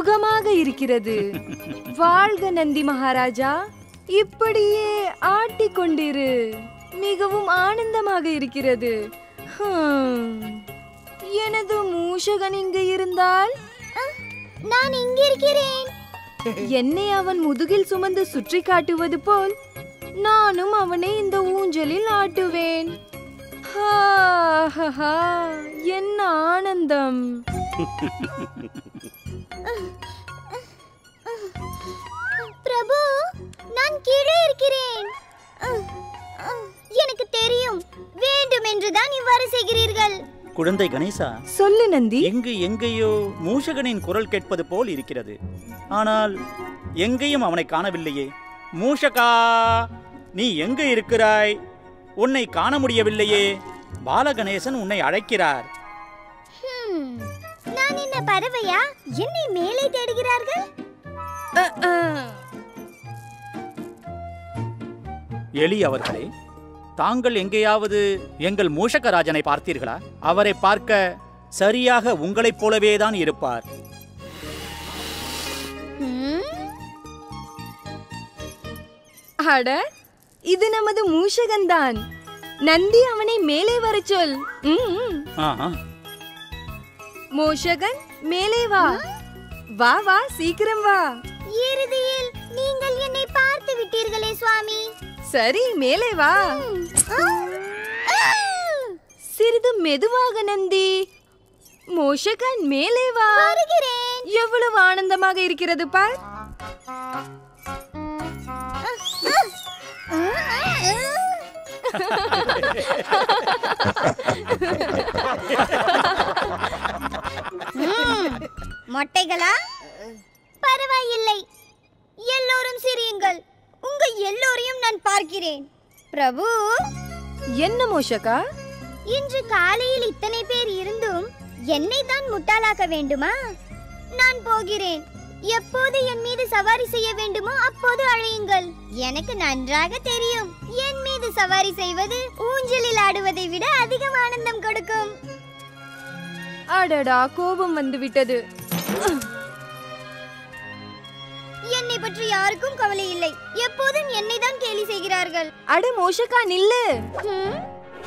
சுகமாக இருக்கிறது வாழ்க நந்தி மகாராஜா இப்படியே ஆட்டிக்கொண்டிரு மிகவும் ஆனந்தமாக இருக்கிறது ஹம். எனது மூஷகன் இங்கு இருந்தால் நான் இங்க இருக்கிறேன் என்னை அவன் முதுகில் சுமந்து சுற்றி காட்டுவது போல் நானும் அவனை இந்த ஊஞ்சலில் ஆட்டுவேன் ஹா, ஹா, ஹா, என்ன ஆனந்தம் பிரபு நான் கீழே இருக்கிறேன் அஹ், அஹ், எனக்கு தெரியும் வேண்டும் என்றுதான் இவ்வாறு செய்கிறீர்கள் குழந்தை கணேசா சொல்லு நந்தி எங்கு எங்கேயோ மூஷகனின் குரல் கேட்பது போல் இருக்கிறது ஆனால் எங்கேயும் அவனை காணவில்லையே மூஷகா நீ எங்கு இருக்கிறாய் உன்னை காண முடியவில்லையே பாலகணேசன் உன்னை அழைக்கிறார் ஹம், நான் என்ன பறவையா என்னை மேலே தேடுகிறார்கள் அ, அ. எலி அவர்களே தாங்கள் எங்கேயாவது எங்கள் மூஷகராஜனை பார்த்தீர்களா அவரை பார்க்க சரியாக உங்களைப் போலவே தான் இருப்பார் ஹம், அட இது நமது மூஷகன்தான் நந்தி அவனை மேலே வரச் சொல் ம், ம். ஆ மூஷகன் மேலே வா வா வா சீக்கிரம் வா இறுதியில் நீங்கள் என்னை பார்த்து விட்டீர்களே சுவாமி சரி மேலே வா சிறிது மெதுவாக நந்தி மூஷகன் மேலே வா வருகிறேன் எவ்வளவு ஆனந்தமாக இருக்கிறது பார் ம், மொட்டைகளா பரவாயில்லை எல்லோரும் சிரியுங்கள் உங்க எல்லோரையும் நான் பார்க்கிறேன் பிரபு என்ன மூஷகா இன்று காலையில் இத்தனை பேர் இருந்தும் என்னை தான் முட்டாளாக்க வேண்டுமா நான் போகிறேன் எப்போது என் மீது சவாரி செய்ய வேண்டுமோ அப்போது அழையுங்கள் எனக்கு நன்றாக தெரியும் என் மீது சவாரி செய்வது ஊஞ்சலில் ஆடுவதை விட அதிகம் ஆனந்தம் கொடுக்கும் அடடா கோபம் வந்து விட்டது என்னை பற்றி யாருக்கும் கவலை இல்லை எப்போதும் என்னை தான் கேலி செய்கிறார்கள் அட மூஷகா நில்லு ஹம்,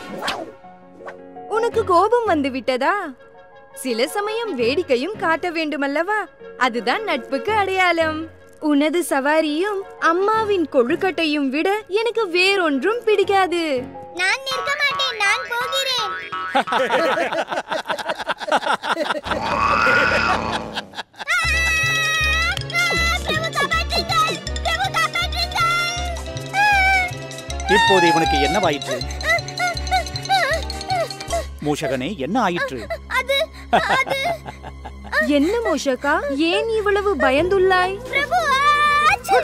உனக்கு கோபம் வந்து விட்டதா சில சமயம் வேடிக்கையும் காட்ட வேண்டுமல்லவா அதுதான் நட்புக்கு அடையாளம் உனது சவாரியும் அம்மாவின் கொழுக்கட்டையும் விட எனக்கு வேறொன்றும் பிடிக்காது நான் நிற்க மாட்டேன் நான் போகிறேன் பிரபு காப்பாற்றுங்கள் பிரபு காப்பாற்றுங்கள் இப்போது இவனுக்கு என்னவாயிற்று மூஷகனே என்ன ஆயிற்று அது அது என்ன மூஷகா ஏன் இவ்வளவு பயந்துள்ளாய் பிரபு ஆச்சு!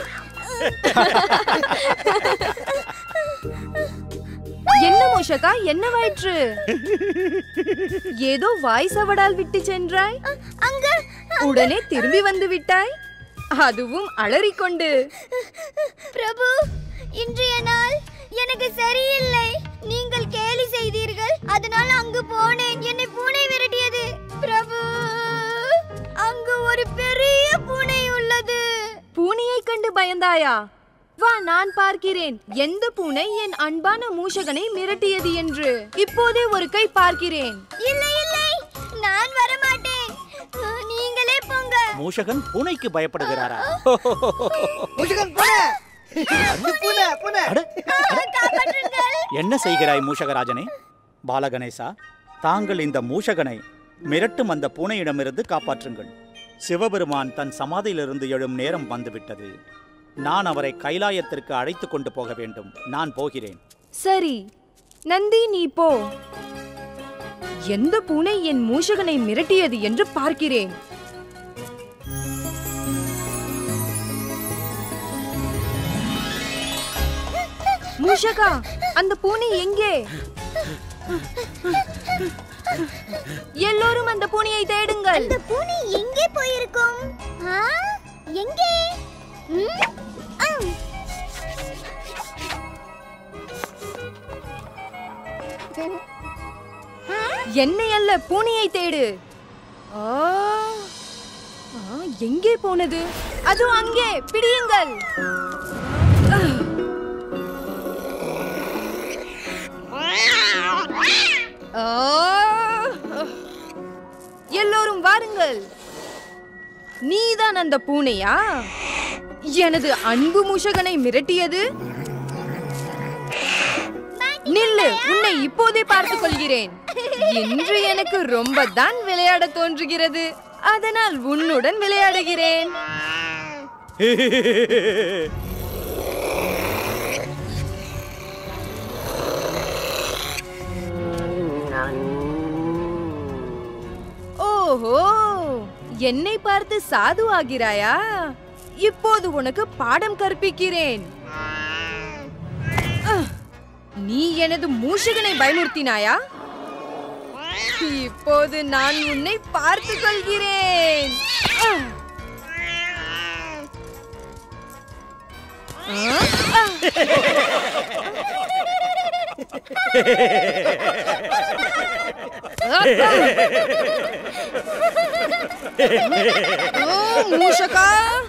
என்ன மூஷகா என்னவாயிற்று ஏதோ வாய் சவடால் விட்டு சென்றாய் அங்க உடனே திரும்பி வந்து விட்டாய் அதுவும் அலறிக்கொண்டு பிரபு இன்றைய நாள் எனக்கு சரியில்லை நீங்கள் கேலி செய்தீர்கள் அதனால் அங்கு போனேன் என்னை பூனை விரட்டியது பிரபு அங்கு ஒரு பெரிய பூனை உள்ளது பூனையை கண்டு பயந்தாயா வா நான் பார்க்கிறேன் எந்த பூனை என் அன்பான மூஷகனை மிரட்டியது என்று இப்போதே ஒரு கை பார்க்கிறேன் இல்லை இல்லை நான் வரமாட்டேன் நீங்களே போங்க மூஷகன் பூனைக்கு பயப்படுகிறாரா முருகன் பூனை பூனை பூனை அட, காப்பாற்றுங்கள் என்ன செய்கிறாய் மூஷகராஜனே பாலகணேசா தாங்கள் இந்த மூஷகனை மிரட்டும் அந்த பூனையிடமிருந்து காப்பாற்றுங்கள் சிவபெருமான் தன் சமாதியிலிருந்து எழும் நேரம் வந்துவிட்டது நான் அவரை கைலாயத்திற்கு அழைத்து கொண்டு போக வேண்டும் நான் போகிறேன் சரி நந்தி நீ போ எந்த பூனை என் மூஷகனை மிரட்டியது என்று பார்க்கிறேன் மூஷகா அந்த பூனை எங்கே எல்லோரும் அந்த பூனையை தேடுங்கள் இந்த பூனை எங்கே போயிருக்கும் ஆ? எங்கே ம்? ஆம். ஆ? என்னை அல்ல பூனையை தேடு ஆ, ஆ, எங்கே போனது அது அங்கே பிடியுங்கள் ஆ! எல்லோரும் வாருங்கள் நீதான் அந்த பூனையா எனது அன்பு முஷகனை மிரட்டியது நில்லு உன்னை இப்போதே பார்த்துக் கொள்கிறேன் இன்று எனக்கு ரொம்ப தான் விளையாட தோன்றுகிறது அதனால் உன்னுடன் விளையாடுகிறேன் ஓஹோ என்னை பார்த்து சாது ஆகிறாயா இப்போது உனக்கு பாடம் கற்பிக்கிறேன் அஹ், நீ எனது மூஷகனை பயமுறுத்தினாயா இப்போது நான் உன்னை பார்த்துக் கொள்கிறேன் அஹ். அஹ், அஹ். ஓ, மூஷகா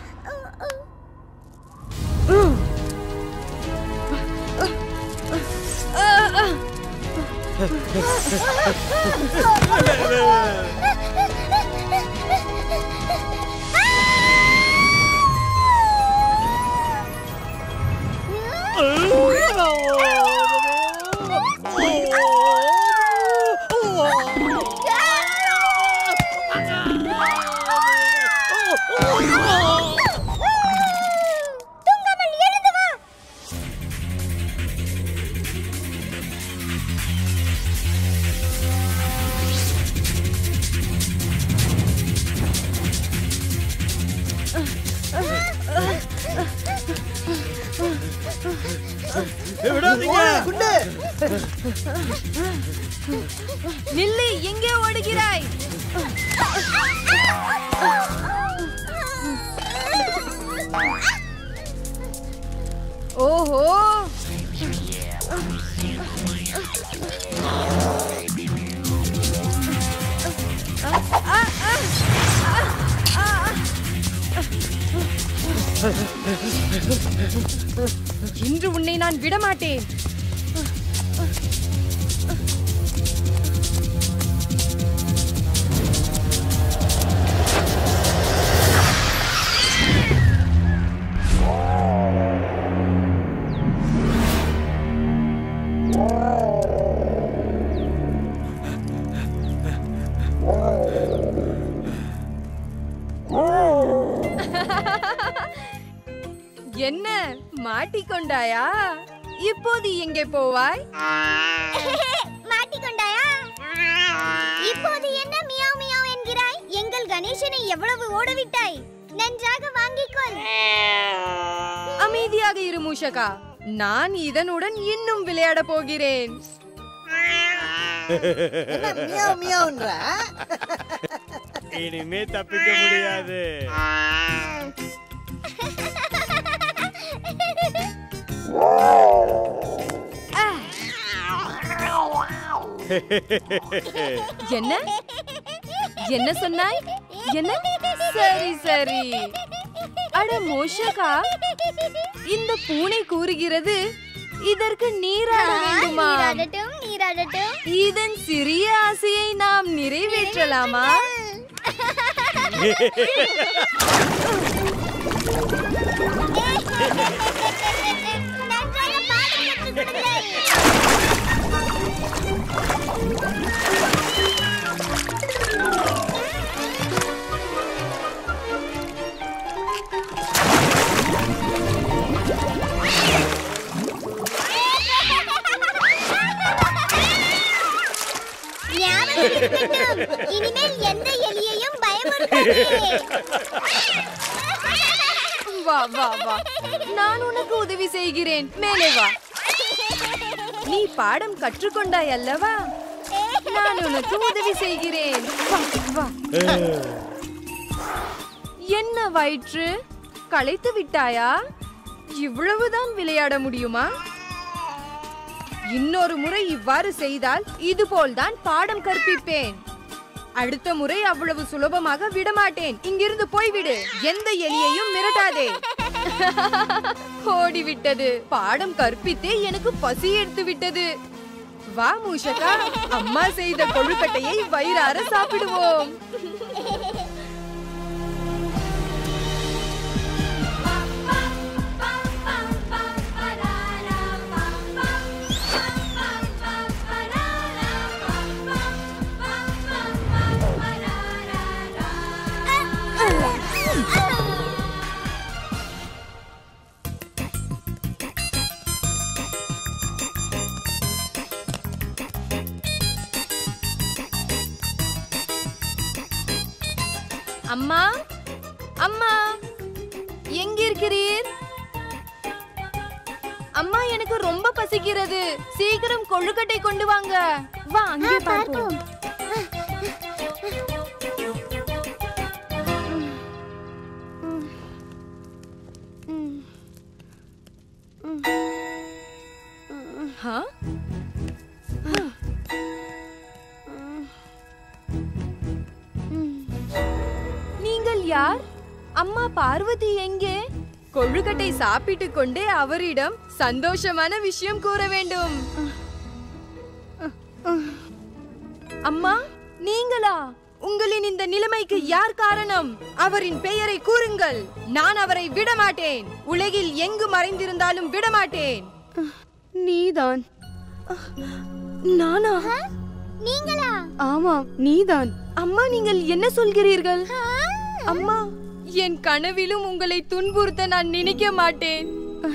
தூங்காமல் எழுந்து வா விடாதீங்க குண்டு நில்லு எங்கே ஓடுகிறாய் ஓஹோ இன்று உன்னை நான் விடமாட்டேன் என்ன மாட்டிக்கொண்டாயா இப்போது எங்கே போவாய் மாட்டிக்கொண்டாயா இப்போது என்ன மியாவ் மியாவ் என்கிறாய் எங்கள் கணேசனை எவ்வளவு ஓடவிட்டாய் நன்றாக வாங்கிக்கொள் அமைதியாக இரு மூஷகா நான் இதனுடன் இன்னும் விளையாட போகிறேன் என்ன மியாவ் மியாவ்ன்ற இனிமே தப்பிக்க முடியாது என்ன என்ன சொன்னாய் என்ன சரி சரி அட மூஷகா இந்த பூனை கூறுகிறது இதற்கு நீராட வேண்டுமா நீராடட்டும் நீராடட்டும் இதன் சிறிய ஆசையை நாம் நிறைவேற்றலாமா நன்றாக பாடம் கற்றுக் கொடுங்கள் ஞாபகம் இருக்கட்டும். இனிமேல் எந்த எலியையும் பயமுறுத்தாதே வா வா வா நான் உனக்கு உதவி செய்கிறேன் மேலே வா நீ பாடம் கற்றுக்கொண்டாய் அல்லவா நான் உனக்கு உதவி செய்கிறேன் வா வா என்ன வயிற்று களைத்து விட்டாயா இவ்வளவுதான் விளையாட முடியுமா இன்னொரு முறை இவ்வாறு செய்தால் இதுபோல்தான் பாடம் கற்பிப்பேன் அடுத்த முறை அவ்வளவு சுலபமாக விடமாட்டேன் இங்கிருந்து போய்விடு எந்த எலியையும் மிரட்டாதே ஓடிவிட்டது பாடம் கற்பித்தே எனக்கு பசி எடுத்து விட்டது வா மூஷகா அம்மா செய்த கொழுக்கட்டையை வயிறார சாப்பிடுவோம் அம்மா அம்மா எங்கிருக்கிறீர் அம்மா எனக்கு ரொம்ப பசிக்கிறது சீக்கிரம் கொழுக்கட்டை கொண்டு வாங்க வா அங்கே பார்ப்போம் ஹா? நீங்கள் யார் அம்மா பார்வதி எங்கே கொழுக்கட்டை சாப்பிட்டு கொண்டே அவரிடம் சந்தோஷமான விஷயம் கூற வேண்டும் அம்மா நீங்களா உங்களின் இந்த நிலைமைக்கு யார் காரணம் அவரின் பெயரை கூறுங்கள் நான் அவரை விடமாட்டேன் உலகில் எங்கு மறைந்திருந்தாலும் விடமாட்டேன் நீதான் நானா நீங்களா ஆமாம் நீதான் அம்மா நீங்கள் என்ன சொல்கிறீர்கள் அம்மா என் கனவிலும் உங்களை துன்புறுத்த நான் நினைக்க மாட்டேன்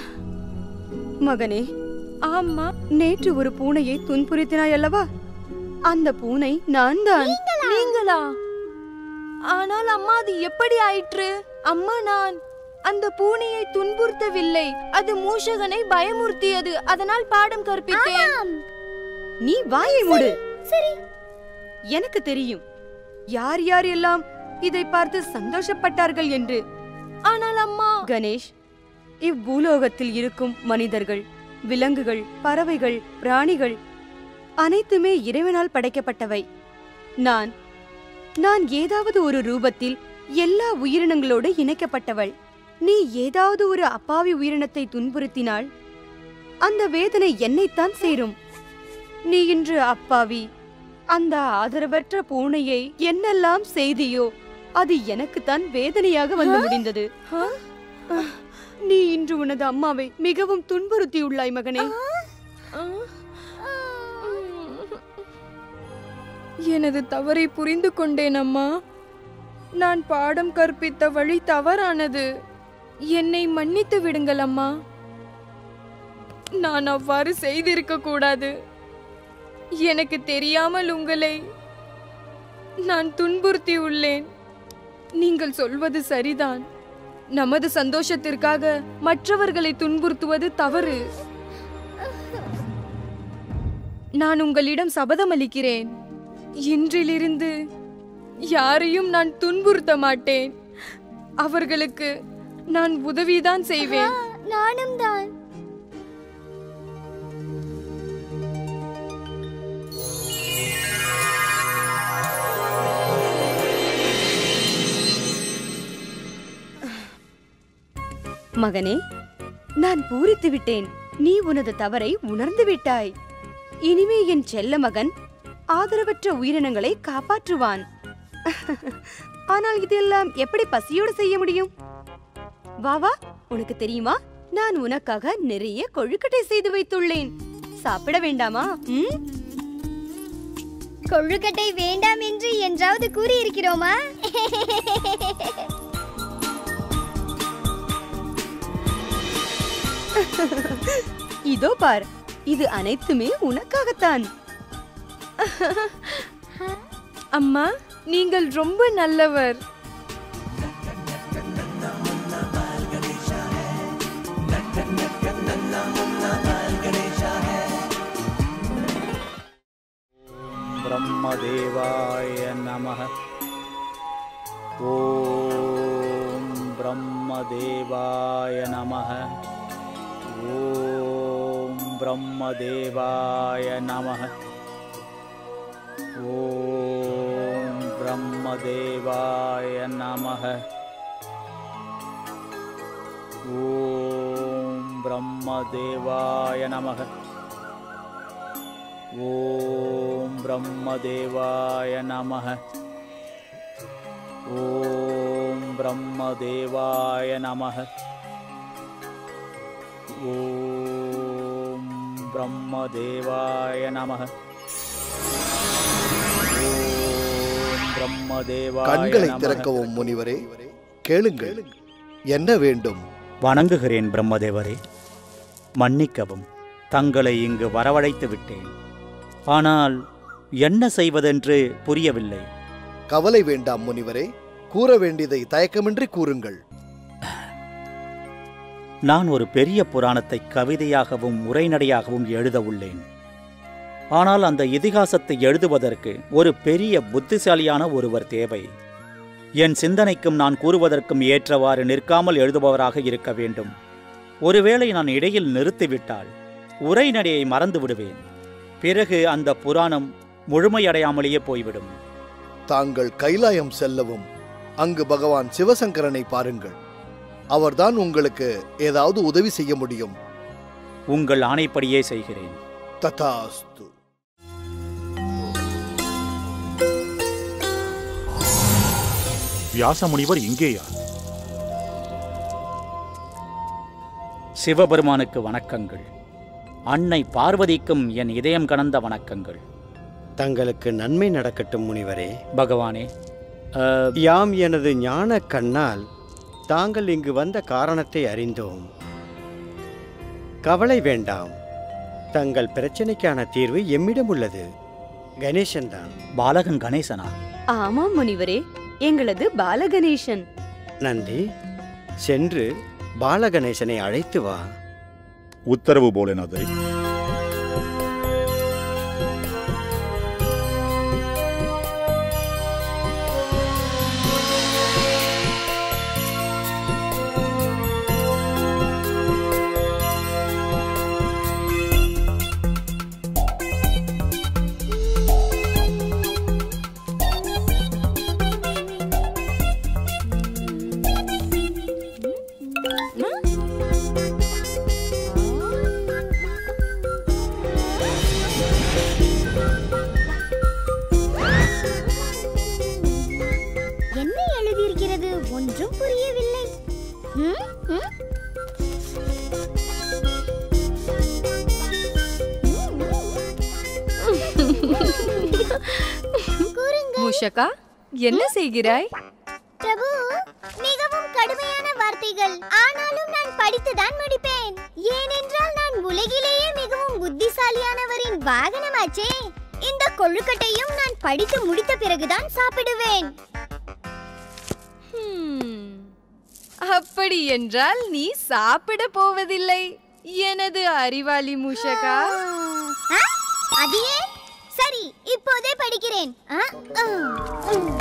மகனே ஆமா நேற்று ஒரு பூனையை துன்புறுத்தினாய் அல்லவா அந்த பூனை நான் தான் நீங்களா ஆனால் அம்மா அது எப்படி ஆயிற்று அம்மா நான் அந்த பூனையை துன்புறுத்தவில்லை அது மூஷகனை பயமுறுத்தியது அதனால் பாடம் கற்பித்தேன் நீ வாயை மூடு சரி எனக்கு தெரியும் யார் யார் எல்லாம் இதை பார்த்து சந்தோஷப்பட்டார்கள் என்று ஆனால் அம்மா கணேஷ் இவ்வூலோகத்தில் இருக்கும் மனிதர்கள் விலங்குகள் பறவைகள் பிராணிகள் அனைத்துமே இறைவனால் படைக்கப்பட்டவை நான் நான் ஏதாவது ஒரு ரூபத்தில் எல்லா உயிரினங்களோடு இணைக்கப்பட்டவள் நீ ஏதாவது ஒரு அப்பாவி உயிரினத்தை துன்புறுத்தினால் அந்த வேதனை என்னைத்தான் சேரும் நீ இன்று அப்பாவி அந்த ஆதரவற்ற பூனையை என்னெல்லாம் செய்தியோ அது எனக்குத்தான் வேதனையாக வந்து முடிந்தது நீ இன்று உனது அம்மாவை மிகவும் துன்புறுத்தியுள்ளாய் மகனே எனது தவறை புரிந்து கொண்டேன் அம்மா நான் பாடம் கற்பித்த வழி தவறானது என்னை மன்னித்து விடுங்கள் அம்மா நான் அவ்வாறு செய்திருக்க கூடாது எனக்கு தெரியாமல் உங்களை நான் துன்புறுத்தி உள்ளேன் நீங்கள் சொல்வது சரிதான் நமது சந்தோஷத்திற்காக மற்றவர்களை துன்புறுத்துவது தவறு நான் உங்களிடம் சபதம் அளிக்கிறேன் இன்றிலிருந்து யாரையும் நான் துன்புறுத்த மாட்டேன் அவர்களுக்கு நான் உதவிதான் செய்வேன் நானும் தான் மகனே நான் பூரித்து விட்டேன் நீ உனது தவறை உணர்ந்து விட்டாய் இனிமே என் செல்ல மகன் ஆதரவற்ற உயிரினங்களை காப்பாற்றுவான் ஆனால் இதெல்லாம் எப்படி பசியோடு செய்ய முடியும் வா வா உனக்கு தெரியுமா நான் உனக்காக நிறைய கொழுக்கட்டை செய்து வைத்துள்ளேன் சாப்பிட வேண்டாமா ம்? கொழுக்கட்டை வேண்டாம் என்று என்றாவது கூறியிருக்கிறோமா இதோ பார் இது அனைத்துமே உனக்காகத்தான் அம்மா நீங்கள் ரொம்ப நல்லவர் ब्रह्मदेवाय नमः ॐ ब्रह्मदेवाय नमः ॐ ब्रह्मदेवाय नमः ॐ பிரம்மதேவாய நமக ஓம் பிரம்மதேவாய நமக ஓம் பிரம்மதேவாய நமக ஓம் பிரம்மதேவாய நமக ஓம் பிரம்மதேவாய நமக ஓம் பிரம்மதேவாய கண்களை நமக. திறக்கவும் முனிவரே கேளுங்கள் என்ன வேண்டும் வணங்குகிறேன் பிரம்மதேவரே மன்னிக்கவும் தங்களை இங்கு வரவழைத்து விட்டேன் ஆனால் என்ன செய்வதென்று புரியவில்லை கவலை வேண்டாம் முனிவரே கூற வேண்டியதை தயக்கமின்றி கூறுங்கள் நான் ஒரு பெரிய புராணத்தை கவிதையாகவும் உரைநடையாகவும் எழுத உள்ளேன் ஆனால் அந்த இதிகாசத்தை எழுதுவதற்கு ஒரு பெரிய புத்திசாலியான ஒருவர் தேவை என் சிந்தனைக்கும் நான் கூறுவதற்கும் ஏற்றவாறு நிற்காமல் எழுதுபவராக இருக்க வேண்டும் ஒருவேளை நான் இடையில் நிறுத்திவிட்டால் உரைநடையை மறந்து விடுவேன் பிறகு அந்த புராணம் முழுமையடையாமலேயே போய்விடும் தாங்கள் கைலாயம் செல்லவும் அங்கு பகவான் சிவசங்கரனை பாருங்கள் அவர்தான் உங்களுக்கு ஏதாவது உதவி செய்ய முடியும் உங்கள் ஆணைப்படியே செய்கிறேன் ததாஸ்து வியாசமுனிவர் இங்கேயா சிவபெருமானுக்கு வணக்கங்கள் அன்னை பார்வதிக்கும் என் இதயம் கடந்த வணக்கங்கள் தங்களுக்கு நன்மை நடக்கட்டும் முனிவரே பகவானே அஹ், யாம் எனது ஞான கண்ணால் தாங்கள் இங்கு வந்த காரணத்தை அறிந்தோம் கவலை வேண்டாம் தங்கள் பிரச்சனைக்கான தீர்வு எம்மிடம் உள்ளது கணேசன் தான் பாலகன் கணேசனா ஆமாம் முனிவரே எங்களது பாலகணேசன் நந்தி சென்று பாலகணேசனை அழைத்து வா உத்தரவு போலனதை என்ன எழுதியிருக்கிறது ஒன்றும் புரியவில்லை ம்? ம்? கூறுங்கள் மூஷகா என்ன செய்கிறாய் பிரபு மிகவும் கடுமையான வார்த்தைகள் ஆனாலும் நான் படித்துதான் முடிப்பேன் ஏனென்றால் நான் உலகிலேயே மிகவும் புத்திசாலியானவரின் வாகனமாச்சே இந்த கொழுக்கட்டையும் நான் படித்து முடித்த பிறகுதான் சாப்பிடுவேன் ஹம், அப்படி என்றால் நீ சாப்பிட போவதில்லை எனது அறிவாளி மூஷகா ஆ? அது ஏன் சரி இப்போதே படிக்கிறேன் ஆ? ஆ. ம்.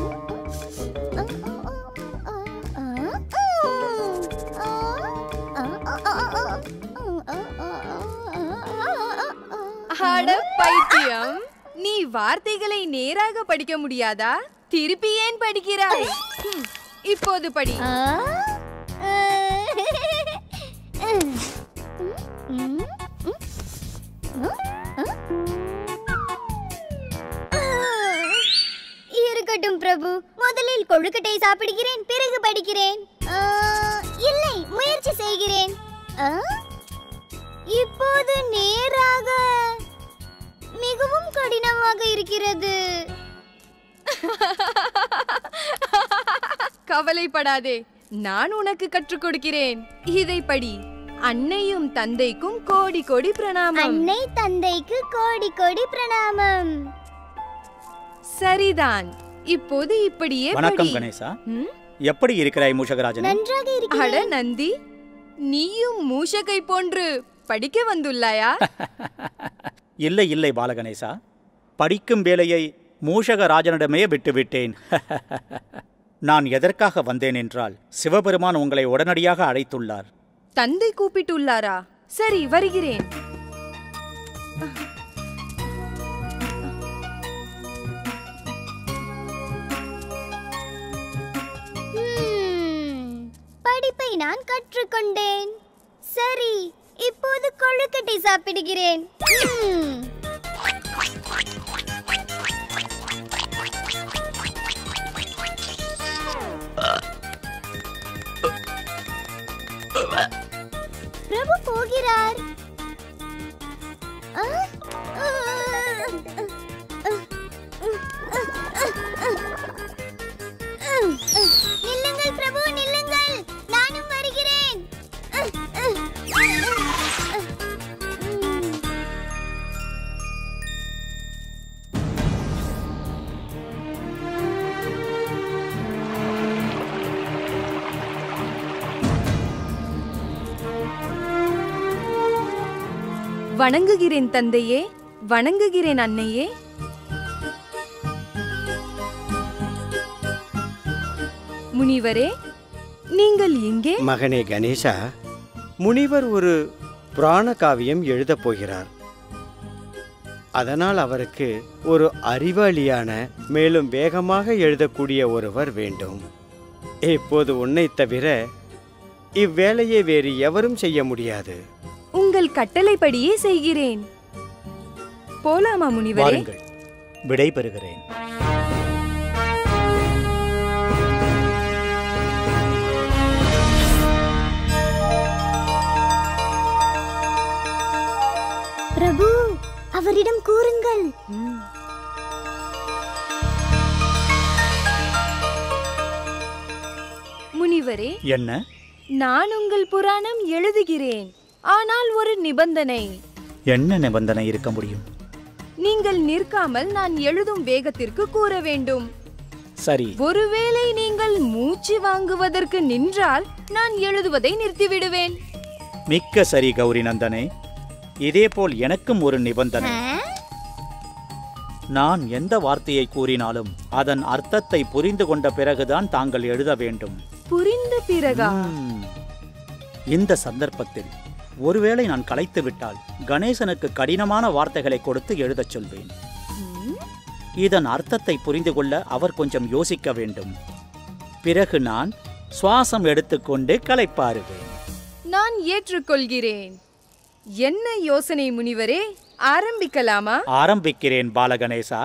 அட பைத்தியம் நீ வார்த்தைகளை நேராக படிக்க முடியாதா திருப்பி ஏன் படிக்கிறாய் ஹம், இப்போது படி ஆ? ம். ம். இருக்கட்டும் பிரபு முதலில் கொழுக்கட்டை சாப்பிடுகிறேன் பிறகு படிக்கிறேன் ஆ, இல்லை முயற்சி செய்கிறேன் ஆ? இப்போது நேராக மிகவும் கடினமாக இருக்கிறது கவலைப்படாதே நான் உனக்கு கற்றுக் கொடுக்கிறேன் இதை படி அன்னையும் தந்தைக்கும் கோடி கோடி பிரணாமம் அன்னை தந்தைக்கு கோடி கோடி பிரணாமம் சரிதான் இப்போது இப்படியே வணக்கம் படி கணேசா ம்? எப்படி இருக்கிறாய் மூஷகராஜனே நன்றாக அட இருக்கிறேன் நந்தி நீயும் மூஷகை போன்று படிக்க வந்துள்ளாயா இல்லை இல்லை பாலகணேசா படிக்கும் வேலையை மூஷகராஜனிடமே விட்டுவிட்டேன் நான் எதற்காக வந்தேன் என்றால் சிவபெருமான் உங்களை உடனடியாக அழைத்துள்ளார் தந்தை கூப்பிட்டுள்ளாரா சரி வருகிறேன் அதை நான் கற்றுக்கொண்டேன் சரி இப்போது கொழுக்கட்டை சாப்பிடுகிறேன் ம். பிரபு போகிறார் ஆ? நில்லுங்கள் பிரபு நில்லுங்கள் நானும் வருகிறேன் வணங்குகிறேன் தந்தையே வணங்குகிறேன் அன்னையே முனிவரே நீங்கள் எங்கே மகனே கணேசா முனிவர் ஒரு புராண காவியம் எழுதப் போகிறார் அதனால் அவருக்கு ஒரு அறிவாளியான மேலும் வேகமாக எழுதக்கூடிய ஒருவர் வேண்டும் இப்போது உன்னைத் தவிர இவ்வேலையை வேறு எவரும் செய்ய முடியாது உங்கள் கட்டளைப்படியே செய்கிறேன் போலாமா முனிவரே வாருங்கள் விடை பெறுகிறேன் பிரபு அவரிடம் கூறுங்கள் முனிவரே என்ன நான் உங்கள் புராணம் எழுதுகிறேன் ஆனால் ஒரு நிபந்தனை என்ன நிபந்தனை இருக்க முடியும் நீங்கள் நிற்காமல் நான் எழுதும் வேகத்திற்கு கூற வேண்டும் சரி ஒருவேளை நீங்கள் மூச்சு வாங்குவதற்கு நின்றால் நான் எழுதுவதை நிறுத்திவிடுவேன் மிக்க சரி கௌரி நந்தனே இதேபோல் எனக்கும் ஒரு நிபந்தனை நான் எந்த வார்த்தையை கூறினாலும் அதன் அர்த்தத்தை புரிந்து கொண்ட பிறகுதான் தாங்கள் எழுத வேண்டும் புரிந்த பிறகா ம். இந்த சந்தர்ப்பத்தில் ஒருவேளை நான் கலைத்து விட்டால் கணேசனுக்கு கடினமான வார்த்தைகளை கொடுத்து எழுதச் சொல்வேன் ம், இதன் அர்த்தத்தை புரிந்து கொள்ள அவர் கொஞ்சம் யோசிக்க வேண்டும் பிறகு நான் சுவாசம் எடுத்துக்கொண்டு கலைப்பாருவேன் நான் ஏற்றுக்கொள்கிறேன் என்ன யோசனை முனிவரே ஆரம்பிக்கலாமா ஆரம்பிக்கிறேன் பாலகணேசா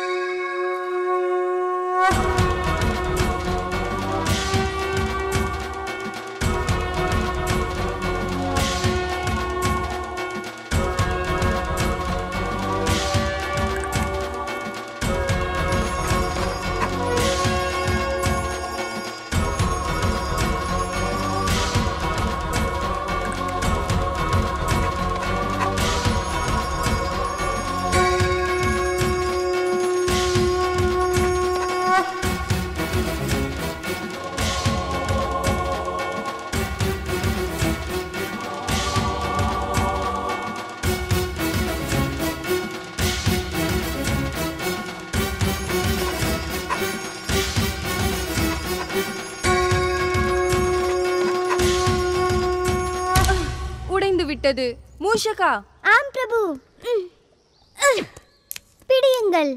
உடைந்து விட்டது மூஷகா ஆம் பிரபு ம். அஹ். பிடியுங்கள்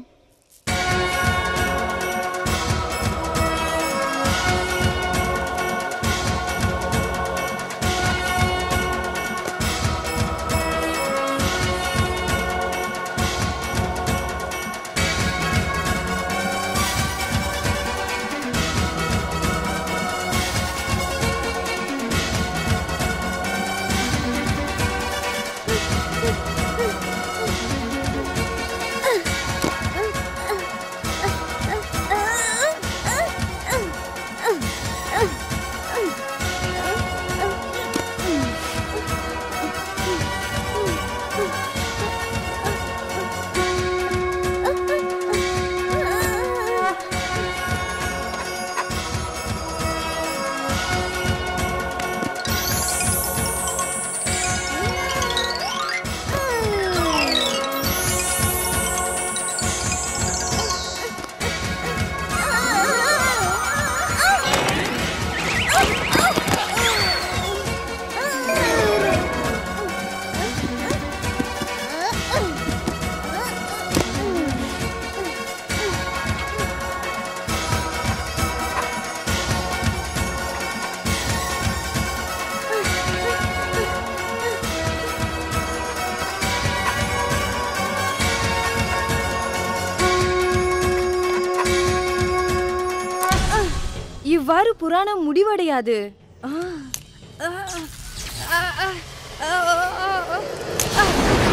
இவ்வாறு புராணம் முடிவடையாது ஆ, ஆ, ஆ, ஆ, ஆ, ஆ, ஆ.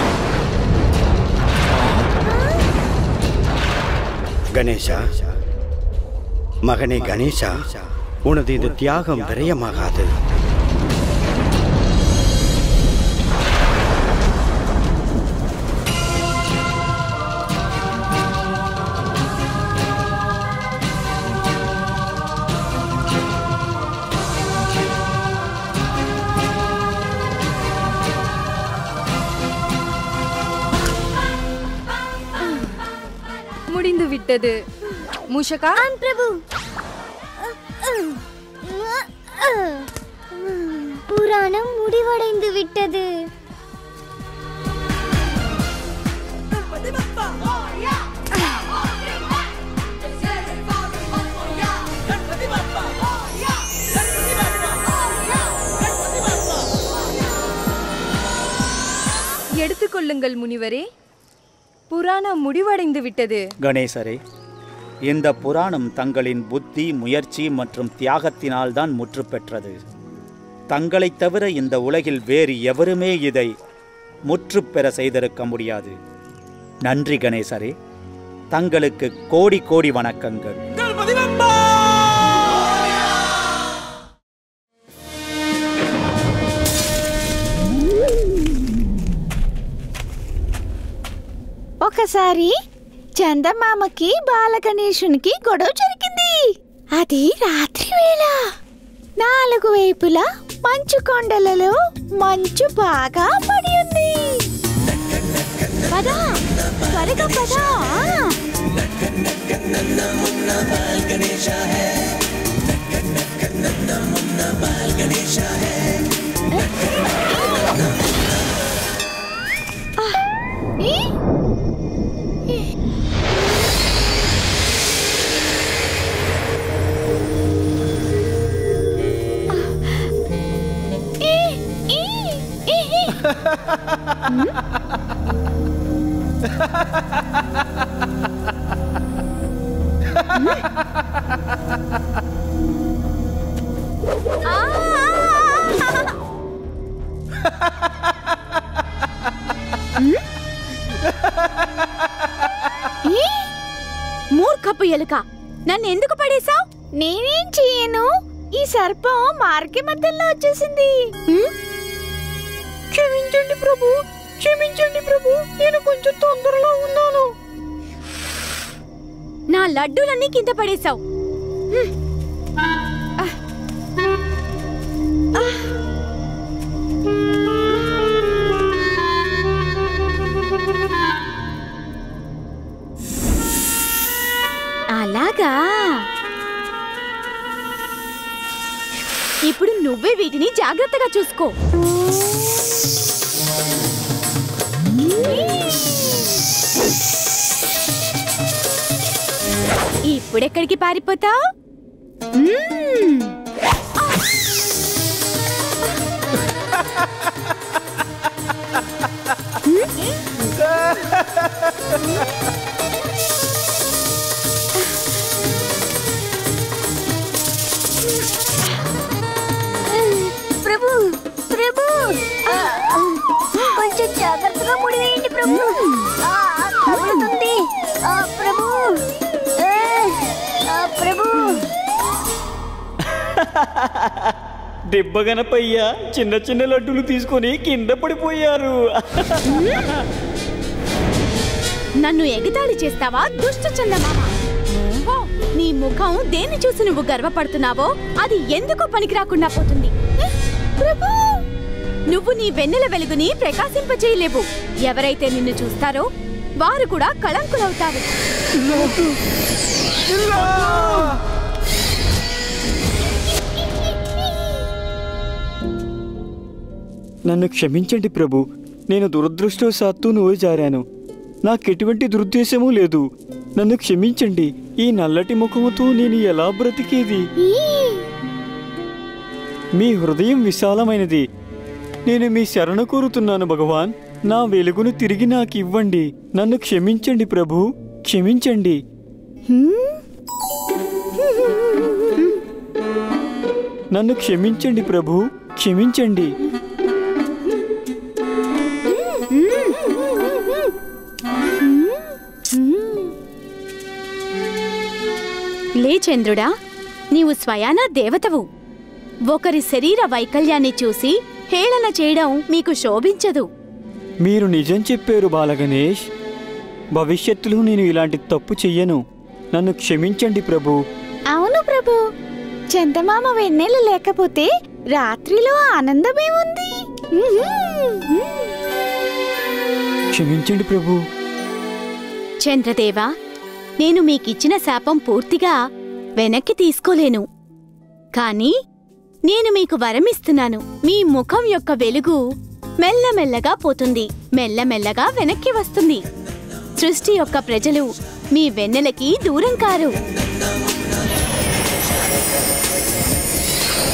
கணேசா மகனே கணேசா உனது இந்த தியாகம் விரயமாகாது முடிந்து விட்டது மூஷகா ஆம் பிரபு புராணம் முடிவடைந்து விட்டது எடுத்துக்கொள்ளுங்கள் முனிவரே புராணம் முடிவடைந்து விட்டது கணேசரே இந்த புராணம் தங்களின் புத்தி முயற்சி மற்றும் தியாகத்தினால்தான் முற்று பெற்றது தங்களைத் தவிர இந்த உலகில் வேறு எவருமே இதை முற்று பெற செய்திருக்க முடியாது நன்றி கணேசரே தங்களுக்கு கோடி கோடி வணக்கங்கள் ఒకసారి చందమామకి బాలగణేశునికి గొడవ జరిగింది అది రాత్రి వేళ నాలుగు వైపులా మంచు కొండలలో మంచు బాగా పడి ఉంది పదా త్వరగా పదా ఏ? ఏ, ఏ, ఏ, ఏ. ఏ? మూర్ఖపు ఎలుక నన్ను ఎందుకు పడేశావు నేనేం చేయను ఈ సర్పం మార్గ మధ్యలో వచ్చేసింది క్షమించండి ప్రభు క్షమించండి ప్రభు నేను కొంచెం తొందరలో ఉన్నాను నా లడ్డూలన్నీ కింద పడేశావు అలాగా ఇప్పుడు నువ్వే వీటిని జాగ్రత్తగా చూసుకో ఇప్పుడెక్కడికి పారిపోతావు ప్రభు ప్రభు ఆ, కొంచెం జాగ్రత్తగా ముడివేయండి ప్రభు ఆ, తగులుతుంది ఆ, ప్రభు ఏ, ఆ, ప్రభు దెబ్బగనపయ్య చిన్న చిన్న లడ్డూలు తీసుకొని కింద పడిపోయారు నన్ను ఎగతాళి చేస్తావా దుష్ట చందమామ ఓ, నీ ముఖం దేన్ని చూసి నువ్వు గర్వపడుతున్నావో అది ఎందుకు పనికి రాకుండా పోతుంది ప్రభు నువ్వు నీ వెన్నెల వెలుగుని ప్రకాశింపచేయలేవు ఎవరైతే నిన్ను చూస్తారో వారు కూడా కళంకులవుతారు నన్ను క్షమించండి ప్రభు నేను దురదృష్టవశాత్తు నువ్వు జారాను నాకెటువంటి దురుద్దేశమూ లేదు నన్ను క్షమించండి ఈ నల్లటి ముఖముతో నేను ఎలా బ్రతికేది మీ హృదయం విశాలమైనది నేను మీ శరణ కోరుతున్నాను భగవాన్ నా వెలుగును తిరిగి నాకు ఇవ్వండి నన్ను క్షమించండి ప్రభు క్షమించండి నన్ను క్షమించండి ప్రభు క్షమించండి లే చంద్రుడా నీవు స్వయాన దేవతవు ఒకరి శరీర వైకల్యాన్ని చూసి హేళన చేయడం మీకు శోభించదు మీరు నిజం చెప్పారు బాలగణేష్ భవిష్యత్తులో నేను ఇలాంటి తప్పు చెయ్యను నన్ను క్షమించండి ప్రభు అవును ప్రభు చందమామ వెన్నెల లేకపోతే రాత్రిలో ఆనందమే ఉంది క్షమించండి ప్రభు చంద్రదేవా నేను మీకిచ్చిన శాపం పూర్తిగా వెనక్కి తీసుకోలేను కానీ నేను మీకు వరమిస్తున్నాను మీ ముఖం యొక్క వెలుగు మెల్లమెల్లగా పోతుంది మెల్లమెల్లగా వెనక్కి వస్తుంది సృష్టి యొక్క ప్రజలు మీ వెన్నెలకి దూరం కారు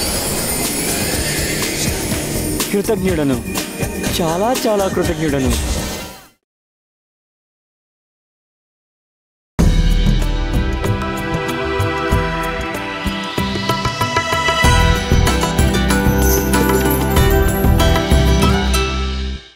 కృతజ్ఞుడను చాలా చాలా కృతజ్ఞుడను